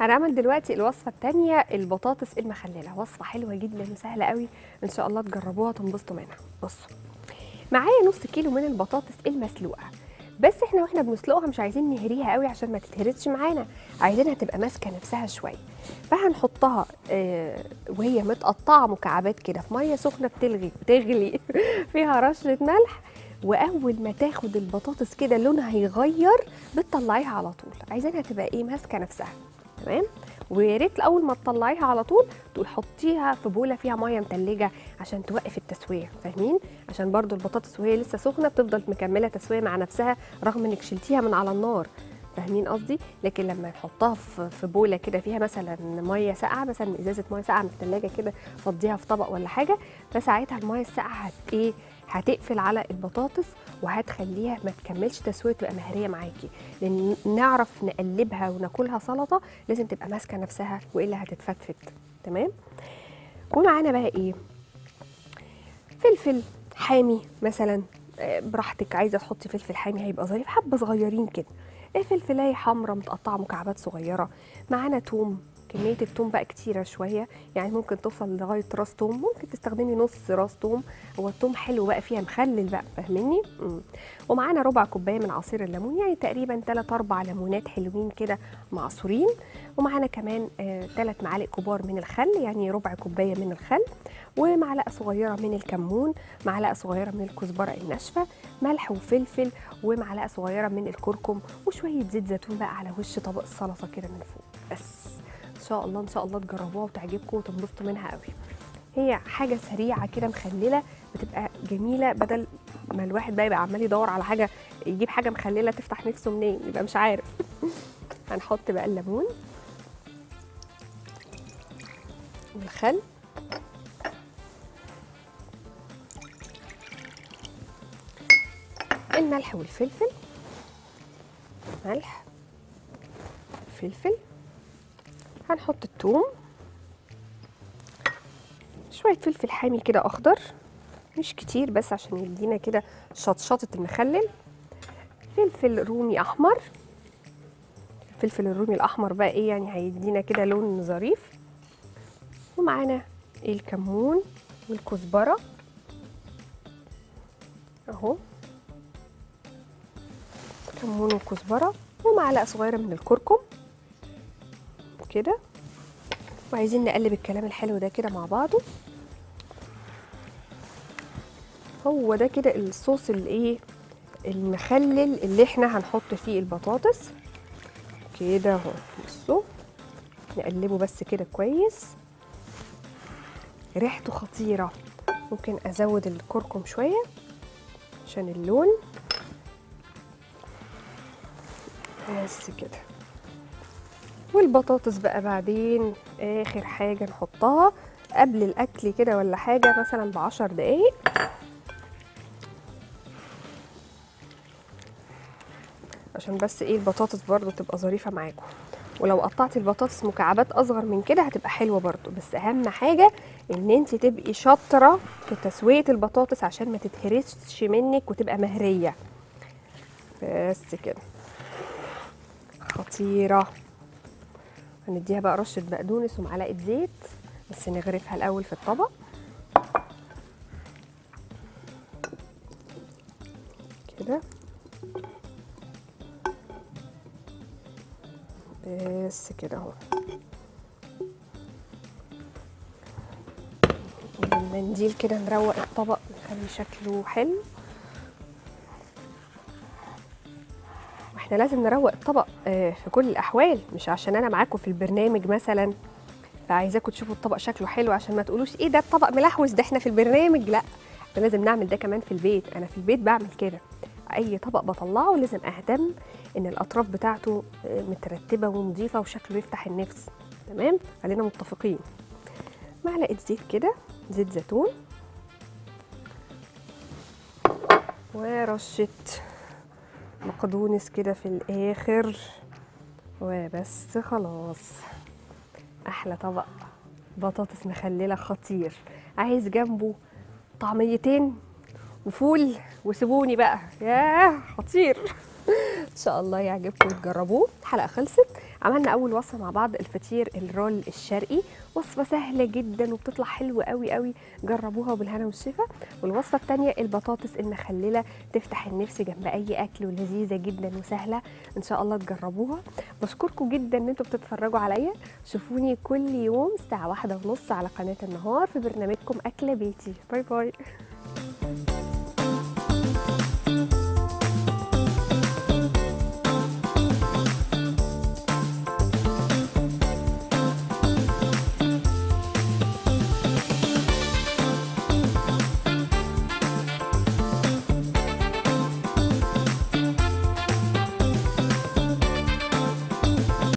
هنعمل دلوقتي الوصفه الثانيه البطاطس المخلله وصفه حلوه جدا وسهله قوي ان شاء الله تجربوها تنبسطوا منها بصوا معايا نص كيلو من البطاطس المسلوقه بس احنا واحنا بنسلقها مش عايزين نهريها قوي عشان ما تتهرسش معانا عايزينها تبقى ماسكه نفسها شويه فهنحطها آه وهي متقطعه مكعبات كده في ميه سخنه بتلغي بتغلي فيها رشه ملح واول ما تاخد البطاطس كده لونها يغير بتطلعيها على طول عايزينها تبقى ايه ماسكه نفسها تمام ويا ريت اول ما تطلعيها على طول تحطيها في بوله فيها ميه متلجه عشان توقف التسويه فاهمين عشان برضو البطاطس وهي لسه سخنه بتفضل مكمله تسويه مع نفسها رغم انك شلتيها من على النار فاهمين قصدي لكن لما نحطها في في بوله كده فيها مثلا ميه ساقعه مثلا ازازه ميه ساقعه من الثلاجه كده فضيها في طبق ولا حاجه فساعتها الميه الساقعه هت ايه هتقفل على البطاطس وهتخليها ما تكملش تسويه تبقى مهريه معاكي لان نعرف نقلبها وناكلها سلطه لازم تبقى ماسكه نفسها والا هتتفتفت تمام ومعانا بقى ايه فلفل حامي مثلا آه، براحتك عايزه تحطي فلفل حامي هيبقى ظريف حبه صغيرين كده آه، فلفلايه حمراء متقطعه مكعبات صغيره معانا توم كميه التوم بقى كتيره شويه يعني ممكن توصل لغايه راس توم ممكن تستخدمي نص راس توم هو التوم حلو بقى فيها مخلل بقى فاهميني مم. ومعانا ربع كوبايه من عصير الليمون يعني تقريبا 3 4 ليمونات حلوين كده معصورين ومعانا كمان 3 معالق كبار من الخل يعني ربع كوبايه من الخل ومعلقه صغيره من الكمون معلقه صغيره من الكزبره الناشفه ملح وفلفل ومعلقه صغيره من الكركم وشويه زيت زيتون بقى على وش طبق السلطه كده من فوق بس ان شاء الله ان شاء الله تجربوها وتعجبكم وتنبسطوا منها قوي هي حاجه سريعه كده مخلله بتبقى جميله بدل ما الواحد بقى يبقى عمال يدور على حاجه يجيب حاجه مخلله تفتح نفسه منين يبقى مش عارف هنحط بقى الليمون والخل الملح والفلفل ملح فلفل هنحط الثوم شويه فلفل حامي كده اخضر مش كتير بس عشان يدينا كده شطشطه المخلل فلفل رومي احمر الفلفل الرومي الاحمر بقى ايه يعني هيدينا كده لون ظريف ومعانا الكمون والكزبره اهو كمون وكزبره ومعلقه صغيره من الكركم كده وعايزين نقلب الكلام الحلو ده كده مع بعضه هو ده كده الصوص الايه المخلل اللي احنا هنحط فيه البطاطس كده اهو بصوا نقلبه بس كده كويس ريحته خطيره ممكن ازود الكركم شويه عشان اللون بس كده والبطاطس بقى بعدين اخر حاجه نحطها قبل الاكل كده ولا حاجه مثلا بعشر دقايق عشان بس ايه البطاطس برضو تبقى ظريفه معاكم ولو قطعتي البطاطس مكعبات اصغر من كده هتبقى حلوه برضو بس اهم حاجه ان انت تبقي شاطره في تسويه البطاطس عشان ما تتهرسش منك وتبقى مهريه بس كده خطيره هنديها بقى رشه بقدونس ومعلقه زيت بس نغرفها الاول في الطبق كده بس كده اهو بالمنديل كده نروق الطبق نخلي شكله حلو احنا لازم نروق الطبق آه، في كل الاحوال مش عشان انا معاكم في البرنامج مثلا فعايزاكم تشوفوا الطبق شكله حلو عشان ما تقولوش ايه ده الطبق ملحوس ده احنا في البرنامج لا احنا لازم نعمل ده كمان في البيت انا في البيت بعمل كده اي طبق بطلعه لازم اهتم ان الاطراف بتاعته آه، مترتبه ونظيفه وشكله يفتح النفس تمام خلينا متفقين معلقه زيت كده زيت زيتون ورشه بقدونس كده في الاخر وبس خلاص احلى طبق بطاطس مخلله خطير عايز جنبه طعميتين وفول وسيبوني بقى ياه خطير ان شاء الله يعجبكم وتجربوه الحلقه خلصت عملنا اول وصفه مع بعض الفطير الرول الشرقي وصفه سهله جدا وبتطلع حلوه قوي قوي جربوها بالهنا والشفا والوصفه الثانيه البطاطس المخلله تفتح النفس جنب اي اكل ولذيذه جدا وسهله ان شاء الله تجربوها بشكركم جدا ان انتوا بتتفرجوا عليا شوفوني كل يوم الساعه واحدة ونص على قناه النهار في برنامجكم اكله بيتي باي باي